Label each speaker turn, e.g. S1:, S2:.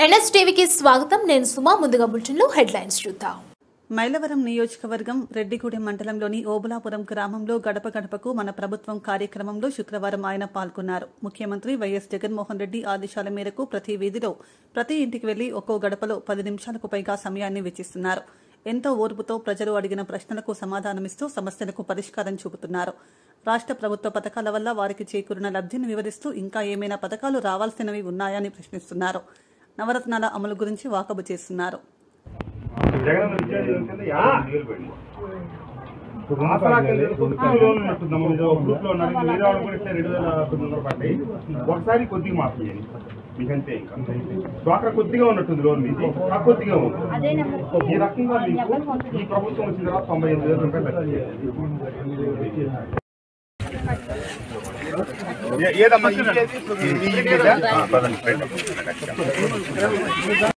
S1: ఎన్ఎస్టీవీకి స్వాగతం నేను సుమా ముందుగా బులెటిన్లో హెడ్లైన్స్ చూద్దాం
S2: మైలవరం నియోజకవర్గం రెడ్డిగూడెం మండలంలోని ఓబులాపురం గ్రామంలో గడప గడపకు మన ప్రభుత్వం కార్యక్రమంలో శుక్రవారం ఆయన పాల్గొన్నారు ముఖ్యమంత్రి వైఎస్ జగన్మోహన్ రెడ్డి ఆదేశాల మేరకు ప్రతి వీధిలో ప్రతి ఇంటికి వెళ్లి ఒక్కో గడపలో పది నిమిషాలకు పైగా సమయాన్ని వెచ్చిస్తున్నారు ఎంతో ఓర్పుతో ప్రజలు అడిగిన ప్రశ్నలకు సమాధానమిస్తూ సమస్యలకు పరిష్కారం చూపుతున్నారు రాష్ట్ర ప్రభుత్వ పథకాల వల్ల వారికి చేకూరిన లబ్ధిని వివరిస్తూ ఇంకా ఏమైనా పథకాలు రావాల్సినవి ఉన్నాయని ప్రశ్నిస్తున్నారు నవరత్నాల అమలు గురించి వాకబు చేస్తున్నారు
S3: జగన్ ఇచ్చేది కింద యాభై వేలు పడింది. ఆసరా కింద కొద్దిగా లోన్ ఉన్నట్టుంది అమ్మ. ఇది ఒక గ్రూప్ లో ఉన్నారు. ఇది వేరే వాళ్ళు కూడా ఇస్తే రెండు వేల తొమ్మిది వందలు పడ్డాయి. ఒకసారి కొద్దిగా మాఫ్ చేయండి మీకంతే ఇంకా డ్వాక్రా కొద్దిగా ఉన్నట్టుంది లోన్ మీది ఆ కొద్దిగా ఉంది ఈ రకంగా మీకు ఈ ప్రభుత్వం వచ్చిన తర్వాత తొంభై ఎనిమిది వేల రూపాయలు లభించాయి. ఏ- ఏదమ్మా ఇచ్చేది? ఇప్పుడు మీ- మీ ఇచ్చేదా? ఆ, పదండి, రైట్.